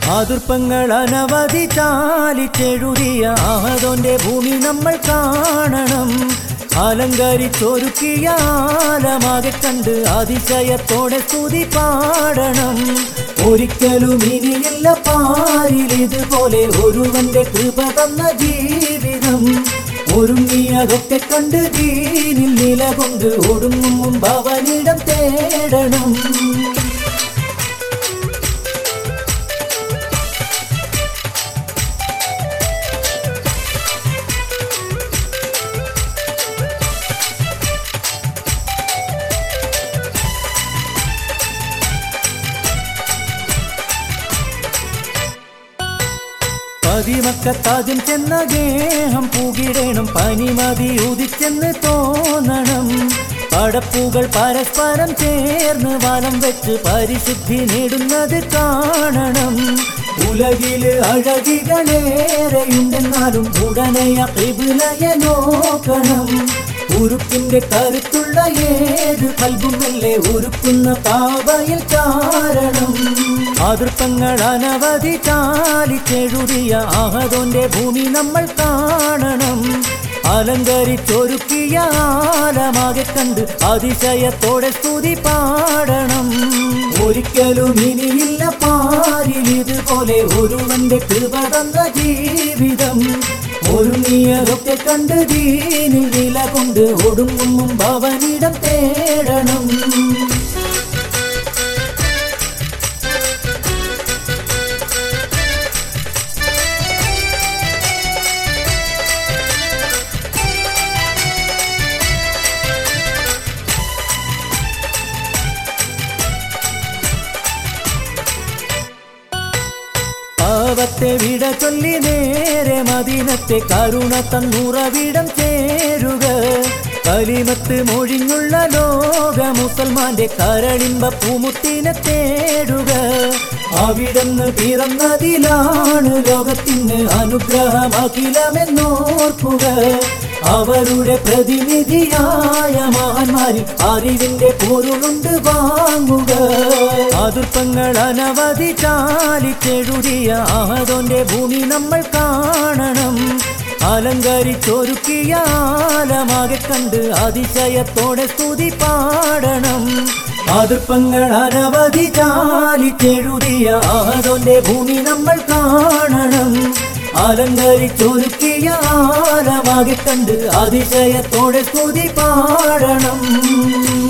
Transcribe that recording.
ആതുർപ്പങ്ങൾ അനവധി ചാലിച്ചെഴുതിയ ആഹതോന്റെ ഭൂമി നമ്മൾ കാണണം അലങ്കരിച്ചൊരുക്കിയ ആലമാകെ കണ്ട് അതിശയത്തോടെ സ്തുതി പാടണം ഒരിക്കലും ഇനിയില്ല പാരിൽ ഇതുപോലെ ഒരുവന്റെ കൃപ തന്ന ജീവിതം ഒരുങ്ങിയതൊക്കെ കണ്ട് ദീനിൽ നിലകൊണ്ട് ഒടുങ്ങും മുമ്പ് അവനിടം തേടണം പതിമക്കത്താദ്യം ചെന്ന ഗേഹം പൂകിടേണം പനിമതി ഉദിച്ചെന്ന് തോന്നണം പടപ്പുകൾ പരസ്പരം ചേർന്ന് വലം വെച്ച് പരിശുദ്ധി നേടുന്നത് കാണണം ഉലകില് അഴകികളേറെയുണ്ടെന്നാലും ഉടനെയ കിബിലയെ നോക്കണം ഉരുക്കിന്റെ കരുത്തുള്ള ഏത് കൽബുമല്ലേ ഉരുക്കുന്ന പാവയിൽ കാരണം അതിർപ്പങ്ങൾ അനവധി ചാലിച്ചെഴുതിയ ആഹതോന്റെ ഭൂമി നമ്മൾ കാണണം അലങ്കരിച്ചൊരുക്കിയ ആലമാകെ കണ്ട് അതിശയത്തോടെ സ്തുതി പാടണം ഒരിക്കലും ഇനിയില്ല പാരിൽ ഇതുപോലെ ഒരുവന്റെ കൃപ തന്ന ജീവിതം ഒരുങ്ങിയതൊക്കെ കണ്ട് ദീനിൽ നില കൊണ്ട് ഒടുങ്ങും മുമ്പ് അവനിടം തേടണം പാവത്തെ വിട ചൊല്ലി നേരെ മദീനത്തെ കരുണ തന്നുറവിടം ചേരുക കലിമത്ത് മൊഴിഞ്ഞുള്ള ലോക മുസൽമാന്റെ കരളിമ്പ പൂമുത്തിനെ തേടുക അവിടുന്ന് പിറന്നതിലാണ് ലോകത്തിന് അനുഗ്രഹം അഖിലമെന്നോർക്കുക അവരുടെ പ്രതിനിധിയായ മഹാന്മാരിൽ അറിവിന്റെ പൊരുളുണ്ട് വാങ്ങുക അതിർപ്പങ്ങൾ അനവധി ചാലിച്ചെഴുതിയ ആഹതോന്റെ ഭൂമി നമ്മൾ കാണണം അലങ്കരിച്ചൊരുക്കിയ ആലമാകെ കണ്ട് അതിശയത്തോടെ സ്തുതി പാടണം അതിർപ്പങ്ങൾ അനവധി ചാലിച്ചെഴുതിയ ആഹതോന്റെ ഭൂമി നമ്മൾ കാണണം അലങ്കരിച്ചൊരുക്കിയ ആലമാകെ കണ്ട് അതിശയത്തോടെ സ്തുതി പാടണം